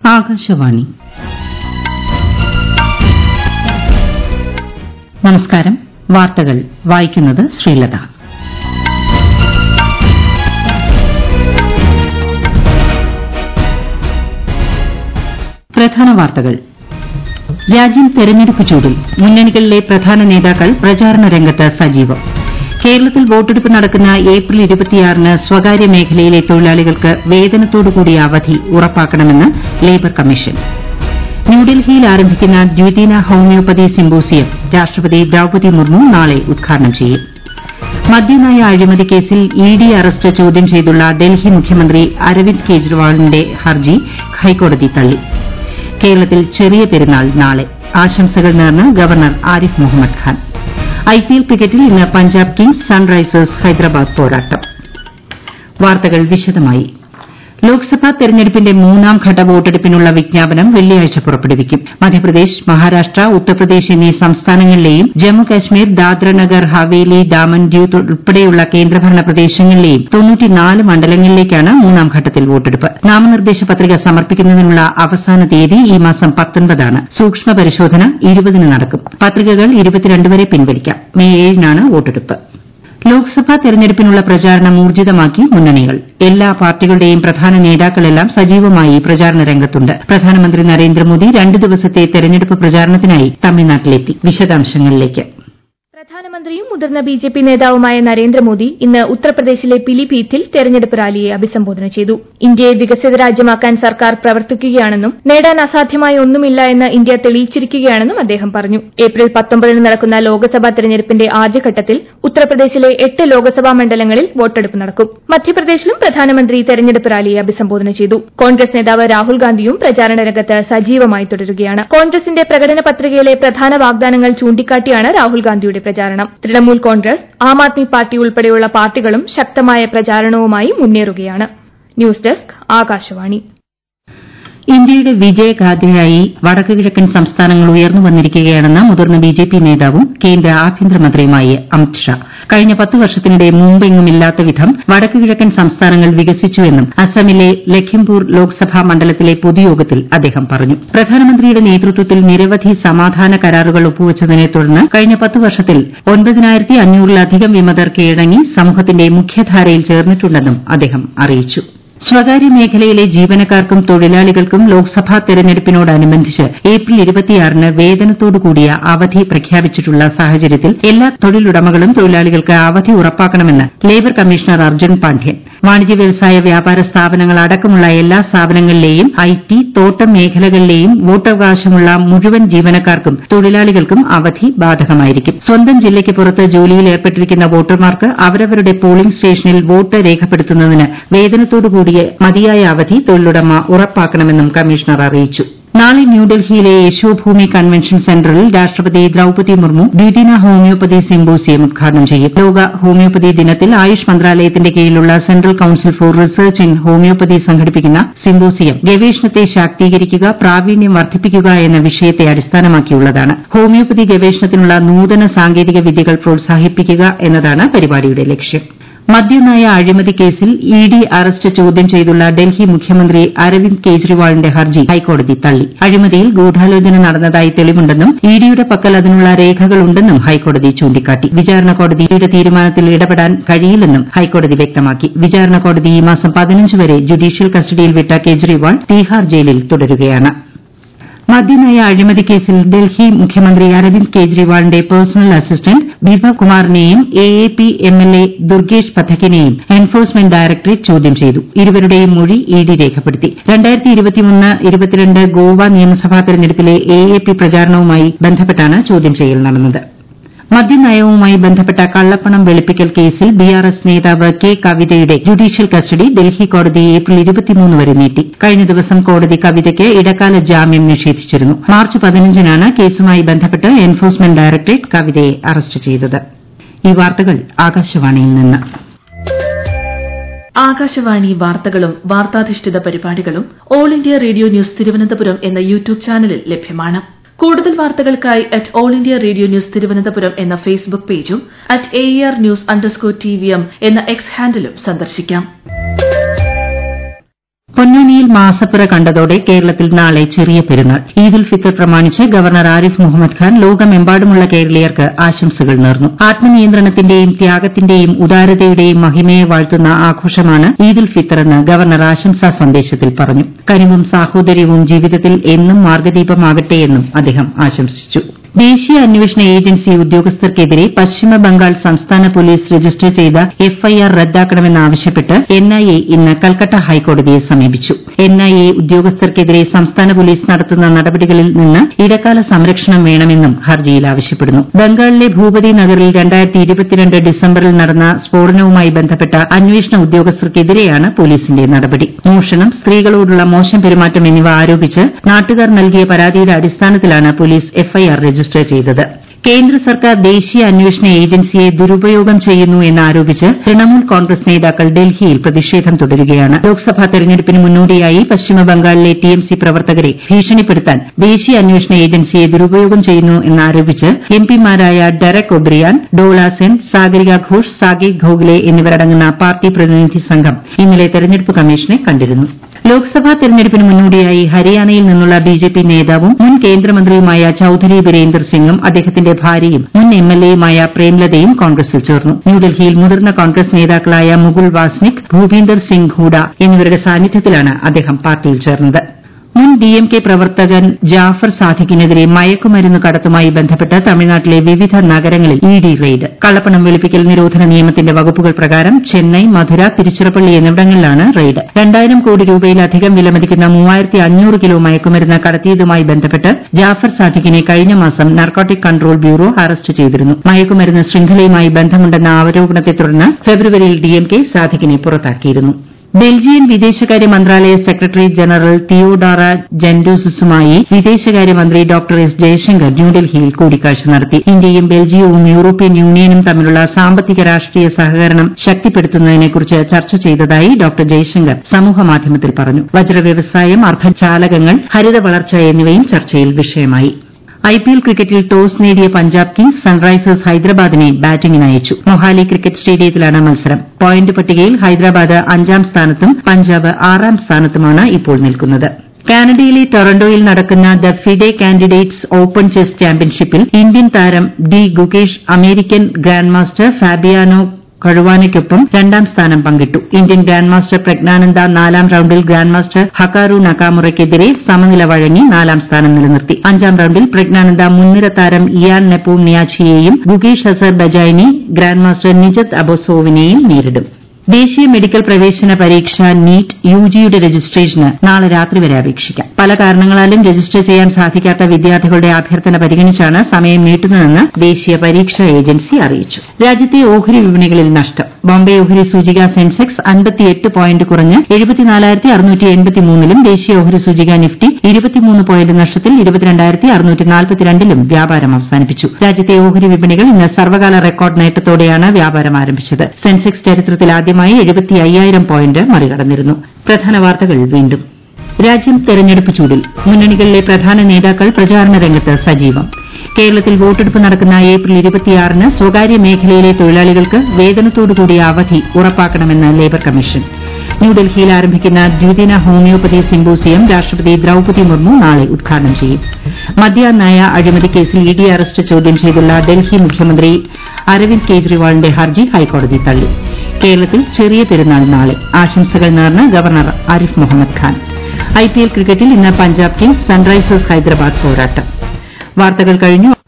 ആകാശവാണി നമസ്കാരം വാർത്തകൾ വായിക്കുന്നത് ശ്രീലത പ്രധാന വാർത്തകൾ രാജ്യം തെരഞ്ഞെടുപ്പ് ചൂടിൽ മുന്നണികളിലെ പ്രധാന നേതാക്കൾ പ്രചാരണ രംഗത്ത് സജീവം കേരളത്തിൽ വോട്ടെടുപ്പ് നടക്കുന്ന ഏപ്രിൽ ഇരുപത്തിയാറിന് സ്വകാര്യ മേഖലയിലെ തൊഴിലാളികൾക്ക് വേതനത്തോടുകൂടിയ അവധി ഉറപ്പാക്കണമെന്ന് ലേബർ കമ്മീഷൻ ന്യൂഡൽഹിയിൽ ആരംഭിക്കുന്ന ദ്വിദിന ഹോമിയോപ്പതി സിമ്പോസിയം രാഷ്ട്രപതി ദ്രൌപതി മുർമു നാളെ ഉദ്ഘാടനം ചെയ്യും മദ്യനയ അഴിമതി കേസിൽ ഇ ഡി അറസ്റ്റ് ചോദ്യം ചെയ്തുള്ള ഡൽഹി മുഖ്യമന്ത്രി അരവിന്ദ് കെജ്രിവാളിന്റെ ഹർജി ഹൈക്കോടതി തള്ളി കേരളത്തിൽ ചെറിയ പെരുന്നാൾ നാളെ ആശംസകൾ നേർന്ന് ഗവർണർ ആരിഫ് മുഹമ്മദ് ഖാൻ ഐപിഎൽ ക്രിക്കറ്റിൽ ഇന്ന് പഞ്ചാബ് കിങ്സ് സൺറൈസേഴ്സ് ഹൈദരാബാദ് പോരാട്ടം വാർത്തകൾ വിശദമായി ലോക്സഭാ തെരഞ്ഞെടുപ്പിന്റെ മൂന്നാം ഘട്ട വോട്ടെടുപ്പിനുള്ള വിജ്ഞാപനം വെള്ളിയാഴ്ച പുറപ്പെടുവിക്കും മധ്യപ്രദേശ് മഹാരാഷ്ട്ര ഉത്തർപ്രദേശ് എന്നീ സംസ്ഥാനങ്ങളിലെയും ജമ്മു കശ്മീർ ദാദ്ര നഗർ ഹവേലി ദാമൻ ഡ്യൂ ഉൾപ്പെടെയുള്ള കേന്ദ്രഭരണ പ്രദേശങ്ങളിലെയും മണ്ഡലങ്ങളിലേക്കാണ് മൂന്നാം ഘട്ടത്തിൽ വോട്ടെടുപ്പ് നാമനിർദ്ദേശ പത്രിക സമർപ്പിക്കുന്നതിനുള്ള അവസാന തീയതി ഈ മാസം പത്തൊൻപതാണ് സൂക്ഷ്മ പരിശോധന ഇരുപതിന് നടക്കും പത്രികകൾ ഇരുപത്തിരണ്ട് വരെ പിൻവലിക്കാം മെയ് ഏഴിനാണ് വോട്ടെടുപ്പ് ലോക്സഭാ തെരഞ്ഞെടുപ്പിനുള്ള പ്രചാരണം ഊർജിതമാക്കി മുന്നണികൾ എല്ലാ പാർട്ടികളുടെയും പ്രധാന നേതാക്കളെല്ലാം സജീവമായി പ്രചാരണ രംഗത്തുണ്ട് പ്രധാനമന്ത്രി നരേന്ദ്രമോദി രണ്ട് ദിവസത്തെ തെരഞ്ഞെടുപ്പ് പ്രചാരണത്തിനായി തമിഴ്നാട്ടിലെത്തി വിശദാംശങ്ങളിലേക്ക് പ്രധാനമന്ത്രിയും മുതിർന്ന ബി ജെ പി നേതാവുമായ നരേന്ദ്രമോദി ഇന്ന് ഉത്തർപ്രദേശിലെ പിലിഭീത്തിൽ തെരഞ്ഞെടുപ്പ് റാലിയെ അഭിസംബോധന ചെയ്തു ഇന്ത്യയെ വികസിത രാജ്യമാക്കാൻ സർക്കാർ പ്രവർത്തിക്കുകയാണെന്നും നേടാൻ അസാധ്യമായ ഒന്നുമില്ല എന്ന് ഇന്ത്യ തെളിയിച്ചിരിക്കുകയാണെന്നും അദ്ദേഹം പറഞ്ഞു ഏപ്രിൽ പത്തൊമ്പതിന് നടക്കുന്ന ലോക്സഭാ തെരഞ്ഞെടുപ്പിന്റെ ആദ്യഘട്ടത്തിൽ ഉത്തർപ്രദേശിലെ എട്ട് ലോക്സഭാ മണ്ഡലങ്ങളിൽ വോട്ടെടുപ്പ് നടക്കും മധ്യപ്രദേശിലും പ്രധാനമന്ത്രി തെരഞ്ഞെടുപ്പ് റാലിയെ അഭിസംബോധന ചെയ്തു കോൺഗ്രസ് നേതാവ് രാഹുൽ ഗാന്ധിയും പ്രചാരണ രംഗത്ത് സജീവമായി തുടരുകയാണ് കോൺഗ്രസിന്റെ പ്രകടന പത്രികയിലെ പ്രധാന വാഗ്ദാനങ്ങൾ ചൂണ്ടിക്കാട്ടിയാണ് രാഹുൽ ഗാന്ധിയുടെ പ്രചാരണം തൃണമൂൽ കോൺഗ്രസ് ആം ആദ്മി പാർട്ടി ഉൾപ്പെടെയുള്ള പാർട്ടികളും ശക്തമായ പ്രചാരണവുമായി മുന്നേറുകയാണ് ന്യൂസ് ഡെസ്ക് ആകാശവാണി ഇന്ത്യയുടെ വിജയഗാഥയായി വടക്കു കിഴക്കൻ സംസ്ഥാനങ്ങൾ ഉയർന്നു വന്നിരിക്കുകയാണെന്ന് മുതിർന്ന ബിജെപി നേതാവും കേന്ദ്ര ആഭ്യന്തരമന്ത്രിയുമായ അമിത് ഷാ കഴിഞ്ഞ പത്ത് വർഷത്തിനിടെ മുമ്പെങ്ങുമില്ലാത്ത വിധം വടക്കു കിഴക്കൻ സംസ്ഥാനങ്ങൾ വികസിച്ചുവെന്നും അസമിലെ ലഖിംപൂർ ലോക്സഭാ മണ്ഡലത്തിലെ പൊതുയോഗത്തിൽ അദ്ദേഹം പറഞ്ഞു പ്രധാനമന്ത്രിയുടെ നേതൃത്വത്തിൽ നിരവധി സമാധാന കരാറുകൾ ഒപ്പുവച്ചതിനെ തുടർന്ന് കഴിഞ്ഞ പത്ത് വർഷത്തിൽ ഒൻപതിനായിരത്തി അഞ്ഞൂറിലധികം വിമതർ കീഴടങ്ങി സമൂഹത്തിന്റെ മുഖ്യധാരയിൽ ചേർന്നിട്ടുണ്ടെന്നും അദ്ദേഹം അറിയിച്ചു സ്വകാര്യ മേഖലയിലെ ജീവനക്കാർക്കും തൊഴിലാളികൾക്കും ലോക്സഭാ തെരഞ്ഞെടുപ്പിനോടനുബന്ധിച്ച് ഏപ്രിൽ ഇരുപത്തിയാറിന് വേതനത്തോടുകൂടിയ അവധി പ്രഖ്യാപിച്ചിട്ടുള്ള സാഹചര്യത്തിൽ എല്ലാ തൊഴിലുടമകളും തൊഴിലാളികൾക്ക് അവധി ഉറപ്പാക്കണമെന്ന് ലേബർ കമ്മീഷണർ അർജുൻ പാണ്ഡ്യൻ വാണിജ്യ വ്യവസായ വ്യാപാര സ്ഥാപനങ്ങൾ അടക്കമുള്ള എല്ലാ സ്ഥാപനങ്ങളിലെയും ഐടി തോട്ടം മേഖലകളിലെയും വോട്ടവകാശമുള്ള മുഴുവൻ ജീവനക്കാർക്കും തൊഴിലാളികൾക്കും അവധി ബാധകമായിരിക്കും സ്വന്തം ജില്ലയ്ക്ക് പുറത്ത് ജോലിയിൽ ഏർപ്പെട്ടിരിക്കുന്ന വോട്ടർമാർക്ക് അവരവരുടെ പോളിംഗ് സ്റ്റേഷനിൽ വോട്ട് രേഖപ്പെടുത്തുന്നതിന് വേതനത്തോടുകൂടി മതിയായ അവധി തൊഴിലുടമ ഉറപ്പാക്കണമെന്നും കമ്മീഷണർ അറിയിച്ചു നാളെ ന്യൂഡൽഹിയിലെ യശോഭൂമി കൺവെൻഷൻ സെന്ററിൽ രാഷ്ട്രപതി ദ്രൌപതി മുർമു ദ്വിദിന ഹോമിയോപ്പതി സിമ്പോസിയം ഉദ്ഘാടനം ചെയ്യും ലോക ഹോമിയോപ്പതി ദിനത്തിൽ ആയുഷ് മന്ത്രാലയത്തിന്റെ കീഴിലുള്ള central council for research in homeopathy സംഘടിപ്പിക്കുന്ന സിമ്പോസിയം ഗവേഷണത്തെ ശാക്തീകരിക്കുക പ്രാവീണ്യം വർദ്ധിപ്പിക്കുക എന്ന വിഷയത്തെ അടിസ്ഥാനമാക്കിയുള്ളതാണ് ഹോമിയോപ്പതി ഗവേഷണത്തിനുള്ള നൂതന സാങ്കേതിക വിദ്യകൾ പ്രോത്സാഹിപ്പിക്കുക എന്നതാണ് പരിപാടിയുടെ ലക്ഷ്യം മദ്യനയ അഴിമതി കേസിൽ ഇ ഡി അറസ്റ്റ് ചോദ്യം ചെയ്തുള്ള ഡൽഹി മുഖ്യമന്ത്രി അരവിന്ദ് കെജ്രിവാളിന്റെ ഹർജി ഹൈക്കോടതി തള്ളി അഴിമതിയിൽ ഗൂഢാലോചന നടന്നതായി തെളിവുണ്ടെന്നും ഇ ഡിയുടെ പക്കൽ അതിനുള്ള രേഖകളുണ്ടെന്നും ഹൈക്കോടതി ചൂണ്ടിക്കാട്ടി വിചാരണ കോടതിയുടെ തീരുമാനത്തിൽ ഇടപെടാൻ കഴിയില്ലെന്നും ഹൈക്കോടതി വ്യക്തമാക്കി വിചാരണ കോടതി ഈ മാസം പതിനഞ്ച് വരെ ജുഡീഷ്യൽ കസ്റ്റഡിയിൽ വിട്ട കെജ്രിവാൾ തീഹാർ ജയിലിൽ തുടരുകയാണ് മദ്യനയ അഴിമതി കേസിൽ ഡൽഹി മുഖ്യമന്ത്രി അരവിന്ദ് കെജ്രിവാളിന്റെ പേഴ്സണൽ അസിസ്റ്റന്റ് ബിഭവ് കുമാറിനെയും A A P MLA Durgesh പഥക്കിനെയും എൻഫോഴ്സ്മെന്റ് ഡയറക്ടറേറ്റ് ചോദ്യം ചെയ്തു ഇരുവരുടെയും മൊഴി ഇ ഡി രേഖപ്പെടുത്തി ഗോവ നിയമസഭാ തെരഞ്ഞെടുപ്പിലെ എ എ പി പ്രചാരണവുമായി ബന്ധപ്പെട്ടാണ് ചോദ്യം ചെയ്യൽ നടന്നത് മദ്യനയവുമായി ബന്ധപ്പെട്ട കള്ളപ്പണം വെളുപ്പിക്കൽ കേസിൽ ബിആർഎസ് നേതാവ് കെ കവിതയുടെ ജുഡീഷ്യൽ കസ്റ്റഡി ഡൽഹി കോടതി ഏപ്രിൽ വരെ നീട്ടി കഴിഞ്ഞ ദിവസം കോടതി കവിതയ്ക്ക് ഇടക്കാല ജാമ്യം നിഷേധിച്ചിരുന്നു മാർച്ച് പതിനഞ്ചിനാണ് കേസുമായി ബന്ധപ്പെട്ട് എൻഫോഴ്സ്മെന്റ് ഡയറക്ടറേറ്റ് കവിതയെ അറസ്റ്റ് ചെയ്തത് ഈ വാർത്തകൾ ആകാശവാണിയിൽ നിന്ന് ആകാശവാണി വാർത്തകളും വാർത്താധിഷ്ഠിത പരിപാടികളും all India radio news Thiruvananthapuram എന്ന യൂട്യൂബ് ചാനലിൽ ലഭ്യമാണ് കൂടുതൽ വാർത്തകൾക്കായി at all India radio news Thiruvananthapuram എന്ന ഫേസ്ബുക്ക് പേജും at A R news underscore T V M എന്ന എക്സ് ഹാൻഡിലും സന്ദർശിക്കാം പൊന്നാനിയിൽ മാസപ്പിറ കണ്ടതോടെ കേരളത്തിൽ നാളെ ചെറിയ പെരുന്നാൾ ഈദുൽ ഫിത്തർ പ്രമാണിച്ച് ഗവർണർ ആരിഫ് മുഹമ്മദ് ഖാൻ ലോകമെമ്പാടുമുള്ള കേരളീയർക്ക് ആശംസകൾ നേർന്നു ആത്മനിയന്ത്രണത്തിന്റെയും ത്യാഗത്തിന്റെയും ഉദാരതയുടെയും മഹിമയെ വാഴ്ത്തുന്ന ആഘോഷമാണ് ഈദുൽ ഫിത്തർ എന്ന് ഗവർണർ ആശംസാ സന്ദേശത്തിൽ പറഞ്ഞു കനിവും സാഹോദര്യവും ജീവിതത്തിൽ എന്നും മാർഗദീപമാകട്ടെയെന്നും അദ്ദേഹം ആശംസിച്ചു ദേശീയ അന്വേഷണ ഏജൻസി ഉദ്യോഗസ്ഥർക്കെതിരെ പശ്ചിമ ബംഗാൾ സംസ്ഥാന പോലീസ് രജിസ്റ്റർ ചെയ്ത എഫ്ഐആർ റദ്ദാക്കണമെന്നാവശ്യപ്പെട്ട് എൻഐഎ ഇന്ന് കൽക്കട്ട ഹൈക്കോടതിയെ സമീപിച്ചു എൻഐഎ ഉദ്യോഗസ്ഥർക്കെതിരെ സംസ്ഥാന പോലീസ് നടത്തുന്ന നടപടികളിൽ നിന്ന് ഇടക്കാല സംരക്ഷണം വേണമെന്നും ഹർജിയിൽ ആവശ്യപ്പെടുന്നു ബംഗാളിലെ ഭൂപതി നഗറിൽ ഡിസംബറിൽ നടന്ന സ്ഫോടനവുമായി ബന്ധപ്പെട്ട അന്വേഷണ ഉദ്യോഗസ്ഥർക്കെതിരെയാണ് പോലീസിന്റെ നടപടി മോഷണം സ്ത്രീകളോടുള്ള മോശം പെരുമാറ്റം എന്നിവ ആരോപിച്ച് നാട്ടുകാർ നൽകിയ പരാതിയുടെ അടിസ്ഥാനത്തിലാണ് പോലീസ് എഫ്ഐആർ രജിസ്റ്റർ ചെയ്തത് കേന്ദ്ര സർക്കാർ ദേശീയ അന്വേഷണ ഏജൻസിയെ ദുരുപയോഗം ചെയ്യുന്നു എന്നാരോപിച്ച് തൃണമൂൽ കോൺഗ്രസ് നേതാക്കൾ ഡൽഹിയിൽ പ്രതിഷേധം തുടരുകയാണ് ലോക്സഭാ തെരഞ്ഞെടുപ്പിന് മുന്നോടിയായി പശ്ചിമബംഗാളിലെ ടിഎംസി പ്രവർത്തകരെ ഭീഷണിപ്പെടുത്താൻ ദേശീയ അന്വേഷണ ഏജൻസിയെ ദുരുപയോഗം ചെയ്യുന്നു എന്നാരോപിച്ച് എംപിമാരായ ഡെറക് ഒബ്രിയാൻ ഡോള സെൻ സാഗരിക ഘോഷ് സാകേത് ഘോഗ്ലെ എന്നിവരടങ്ങുന്ന പാർട്ടി പ്രതിനിധി സംഘം ഇന്നലെ തെരഞ്ഞെടുപ്പ് കമ്മീഷനെ കണ്ടിരുന്നു ലോക്സഭാ തെരഞ്ഞെടുപ്പിന് മുന്നോടിയായി ഹരിയാനയിൽ നിന്നുള്ള ബിജെപി നേതാവും മുൻ കേന്ദ്രമന്ത്രിയുമായ ചൌധരി ബിരേന്ദർ സിംഗും അദ്ദേഹത്തിന്റെ ഭാര്യയും മുൻ എംഎൽഎയുമായ പ്രേംലതയും കോൺഗ്രസിൽ ചേർന്നു ന്യൂഡൽഹിയിൽ മുതിർന്ന കോൺഗ്രസ് നേതാക്കളായ മുകുൾ വാസ്നിക് ഭൂപീന്ദർ സിംഗ് ഹൂഡ എന്നിവരുടെ സാന്നിധ്യത്തിലാണ് അദ്ദേഹം പാർട്ടിയിൽ ചേർന്നത് മുൻ ഡിഎംകെ പ്രവർത്തകൻ ജാഫർ സാദിഖിനെതിരെ മയക്കുമരുന്ന് കടത്തുമായി ബന്ധപ്പെട്ട് തമിഴ്നാട്ടിലെ വിവിധ നഗരങ്ങളിൽ ഇഡി റെയ്ഡ് കള്ളപ്പണം വെളുപ്പിക്കൽ നിരോധന നിയമത്തിന്റെ വകുപ്പുകൾ പ്രകാരം ചെന്നൈ മധുര തിരുച്ചിറപ്പള്ളി എന്നിവിടങ്ങളിലാണ് റെയ്ഡ് രണ്ടായിരം കോടി രൂപയിലധികം വിലമതിക്കുന്ന മൂവായിരത്തി അഞ്ഞൂറ് കിലോ മയക്കുമരുന്ന് കടത്തിയതുമായി ബന്ധപ്പെട്ട് ജാഫർ സാദിഖിനെ കഴിഞ്ഞ മാസം നാർക്കോട്ടിക് കൺട്രോൾ ബ്യൂറോ അറസ്റ്റ് ചെയ്തിരുന്നു മയക്കുമരുന്ന് ശൃംഖലയുമായി ബന്ധമുണ്ടെന്ന ആരോപണത്തെ തുടർന്ന് ഫെബ്രുവരിയിൽ ഡിഎംകെ സാദിഖിനെ പുറത്താക്കിയിരുന്നു ബെൽജിയൻ വിദേശകാര്യ മന്ത്രാലയ സെക്രട്ടറി ജനറൽ തിയോഡാറ ജെൻഡോസിസുമായി വിദേശകാര്യമന്ത്രി ഡോക്ടർ എസ് ജയശങ്കർ ന്യൂഡൽഹിയിൽ കൂടിക്കാഴ്ച നടത്തി ഇന്ത്യയും ബെൽജിയവും യൂറോപ്യൻ യൂണിയനും തമ്മിലുള്ള സാമ്പത്തിക രാഷ്ട്രീയ സഹകരണം ശക്തിപ്പെടുത്തുന്നതിനെക്കുറിച്ച് ചർച്ച ചെയ്തതായി ഡോക്ടർ ജയശങ്കർ സമൂഹമാധ്യമത്തിൽ പറഞ്ഞു വജ്ര വ്യവസായം അർദ്ധചാലകങ്ങൾ ഹരിത വളർച്ച എന്നിവയും ചർച്ചയിൽ വിഷയമായി ഐപിഎൽ ക്രിക്കറ്റിൽ ടോസ് നേടിയ പഞ്ചാബ് കിങ്സ് സൺറൈസേഴ്സ് ഹൈദരാബാദിനെ ബാറ്റിംഗിന് അയച്ചു മൊഹാലി ക്രിക്കറ്റ് സ്റ്റേഡിയത്തിലാണ് മത്സരം പോയിന്റ് പട്ടികയിൽ ഹൈദരാബാദ് അഞ്ചാം സ്ഥാനത്തും പഞ്ചാബ് ആറാം സ്ഥാനത്തുമാണ് ഇപ്പോൾ നിൽക്കുന്നത് കാനഡയിലെ ടൊറന്റോയിൽ നടക്കുന്ന the FIDE candidates open chess ചാമ്പ്യൻഷിപ്പിൽ ഇന്ത്യൻ താരം D Gukesh American grandmaster Fabiano കഴുവാനയ്ക്കൊപ്പം രണ്ടാം സ്ഥാനം പങ്കിട്ടു ഇന്ത്യൻ ഗ്രാൻഡ് മാസ്റ്റർ പ്രജ്ഞാനന്ദ നാലാം റൌണ്ടിൽ ഗ്രാൻഡ് മാസ്റ്റർ ഹക്കാരു നക്കാമുറയ്ക്കെതിരെ സമനില വഴങ്ങി നാലാം സ്ഥാനം നിലനിർത്തി അഞ്ചാം റൌണ്ടിൽ പ്രജ്ഞാനന്ദ മുൻനിര താരം ഇയാൻ നെപ്പോ നിയാച്ചിയെയും Gukesh Azerbaijani grandmaster Nijat അബോസോവിനെയും നേരിടും ദേശീയ മെഡിക്കൽ പ്രവേശന പരീക്ഷ നീറ്റ് യുജിയുടെ രജിസ്ട്രേഷന് നാളെ രാത്രി വരെ അപേക്ഷിക്കാം പല കാരണങ്ങളാലും രജിസ്റ്റർ ചെയ്യാൻ സാധിക്കാത്ത വിദ്യാർത്ഥികളുടെ അഭ്യർത്ഥന പരിഗണിച്ചാണ് സമയം നീട്ടുന്നതെന്ന് ദേശീയ പരീക്ഷാ ഏജൻസി അറിയിച്ചു രാജ്യത്തെ ഓഹരി വിപണികളിൽ നഷ്ടം ബോംബെ ഓഹരി സൂചിക സെൻസെക്സ് അൻപത്തിയെട്ട് പോയിന്റ് കുറഞ്ഞ് എഴുപത്തിനാലായിരത്തി അറുന്നൂറ്റി എൺപത്തിമൂന്നിലും ദേശീയ ഓഹരി സൂചിക നിഫ്റ്റി ഇരുപത്തിമൂന്ന് പോയിന്റ് നഷ്ടത്തിൽ ഇരുപത്തിരണ്ടായിരത്തി അറുന്നൂറ്റി നാൽപ്പത്തിരണ്ടിലും വ്യാപാരം അവസാനിപ്പിച്ചു രാജ്യത്തെ ഓഹരി വിപണികൾ ഇന്ന് സർവകാല റെക്കോർഡ് നേട്ടത്തോടെയാണ് വ്യാപാരം ആരംഭിച്ചത് സെൻസെക്സ് ചരിത്രത്തിൽ ആദ്യമായി എഴുപത്തി അയ്യായിരം പോയിന്റ് മറികടന്നിരുന്നു പ്രധാന വാർത്തകൾ വീണ്ടും രാജ്യം തെരഞ്ഞെടുപ്പ് ചൂടിൽ മുന്നണികളിലെ പ്രധാന നേതാക്കൾ പ്രചാരണ രംഗത്ത് സജീവം കേരളത്തിൽ വോട്ടെടുപ്പ് നടക്കുന്ന ഏപ്രിൽ ഇരുപത്തിയാറിന് സ്വകാര്യ മേഖലയിലെ തൊഴിലാളികൾക്ക് വേതനത്തോടുകൂടിയ അവധി ഉറപ്പാക്കണമെന്ന് ലേബർ കമ്മീഷൻ ന്യൂഡൽഹിയിൽ ആരംഭിക്കുന്ന ദ്വിദിന ഹോമിയോപ്പതി സിംബോസിയം രാഷ്ട്രപതി ദ്രൌപതി മുർമു നാളെ ഉദ്ഘാടനം ചെയ്യും മദ്യ നയ അഴിമതി കേസിൽ ഇഡി അറസ്റ്റ് ചോദ്യം ചെയ്തുള്ള ഡൽഹി മുഖ്യമന്ത്രി അരവിന്ദ് കെജ്രിവാളിന്റെ ഹർജി ഹൈക്കോടതി തള്ളി കേരളത്തിൽ ചെറിയ പെരുന്നാൾ നാളെ ആശംസകൾ നേർന്ന് ഗവർണർ ആരിഫ് മുഹമ്മദ് ഖാൻ ഐപിഎൽ ക്രിക്കറ്റിൽ ഇന്ന് പഞ്ചാബ് കിങ്സ് സൺറൈസേഴ്സ് ഹൈദരാബാദ് പോരാട്ടം വാർത്തകൾ കഴിഞ്ഞു